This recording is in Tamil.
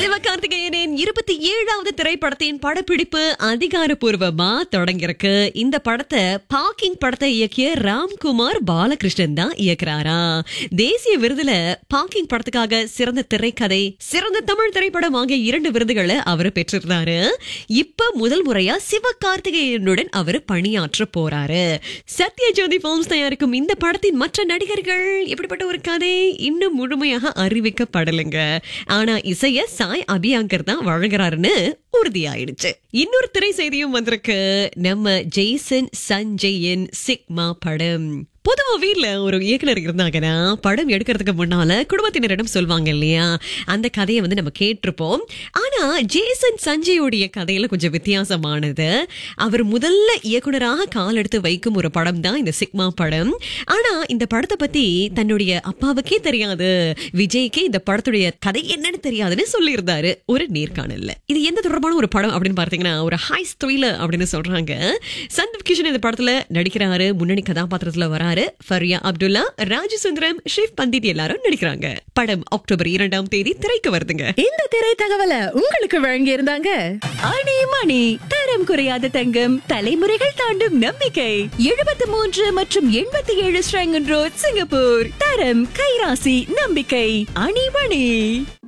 சிவகார்த்திகேயனின் இருபத்தி ஏழாவது திரைப்படத்தின் படப்பிடிப்பு அதிகாரப்பூர்வமா தொடங்கியிருக்கு இந்த படத்தை பாக்கிங் படத்தை இயக்கிய ராம்குமார் பாலகிருஷ்ணன் தான் இயக்குறாரா தேசிய விருதுல பாக்கிங் படத்துக்காக சிறந்த திரைக்கதை சிறந்த தமிழ் திரைப்படம் ஆகிய இரண்டு விருதுகளை அவர் பெற்றிருந்தாரு இப்ப முதல் முறையா சிவகார்த்திகேயனுடன் அவர் பணியாற்ற போறாரு சத்யஜோதி பிலிம்ஸ் தயாரிக்கும் இந்த படத்தின் மற்ற நடிகர்கள் எப்படிப்பட்ட ஒரு கதை இன்னும் முழுமையாக அறிவிக்கப்படலைங்க ஆனா இசைய சாய் அபியாங்கர் தான் வழங்குறாருன்னு உறுதியாயிடுச்சு இன்னொரு திரை செய்தியும் வந்திருக்கு நம்ம ஜெய்சன் சஞ்சயின் சிக்மா படம் பொதுவா வீட்ல ஒரு இயக்குனர் இருந்தாங்கன்னா படம் எடுக்கிறதுக்கு முன்னால குடும்பத்தினரிடம் சொல்லுவாங்க இல்லையா அந்த கதையை வந்து நம்ம கேட்டிருப்போம் ஆனா ஜேசன் சஞ்சயோடைய கதையில கொஞ்சம் வித்தியாசமானது அவர் முதல்ல இயக்குனராக கால் எடுத்து வைக்கும் ஒரு படம் தான் இந்த சிக்மா படம் ஆனா இந்த படத்தை பத்தி தன்னுடைய அப்பாவுக்கே தெரியாது விஜய்க்கே இந்த படத்துடைய கதை என்னன்னு தெரியாதுன்னு சொல்லியிருந்தாரு ஒரு நேர்காணல்ல இது எந்த தொடர்பான ஒரு படம் அப்படின்னு பார்த்தீங்கன்னா ஒரு ஹைஸ் த்ரில்லர் அப்படின்னு சொல்றாங்க சந்தீப் கிஷன் இந்த படத்துல நடிக்கிறாரு முன்னணி கதாபாத்திரத்துல வராரு ஃபரியா அப்துல்லா ராஜசுந்தரம் ஷிவ் பண்டிட் எல்லாரும் நடிக்கிறாங்க படம் அக்டோபர் இரண்டாம் தேதி திரைக்கு வருதுங்க இந்த திரை தகவலை உங்களுக்கு வழங்கி இருந்தாங்க அணி மணி தரம் குறையாத தங்கம் தலைமுறைகள் தாண்டும் நம்பிக்கை எழுபத்தி மூன்று மற்றும் எண்பத்தி ஏழு ஸ்ரங்கன் ரோட் சிங்கப்பூர் தரம் கைராசி நம்பிக்கை அணிமணி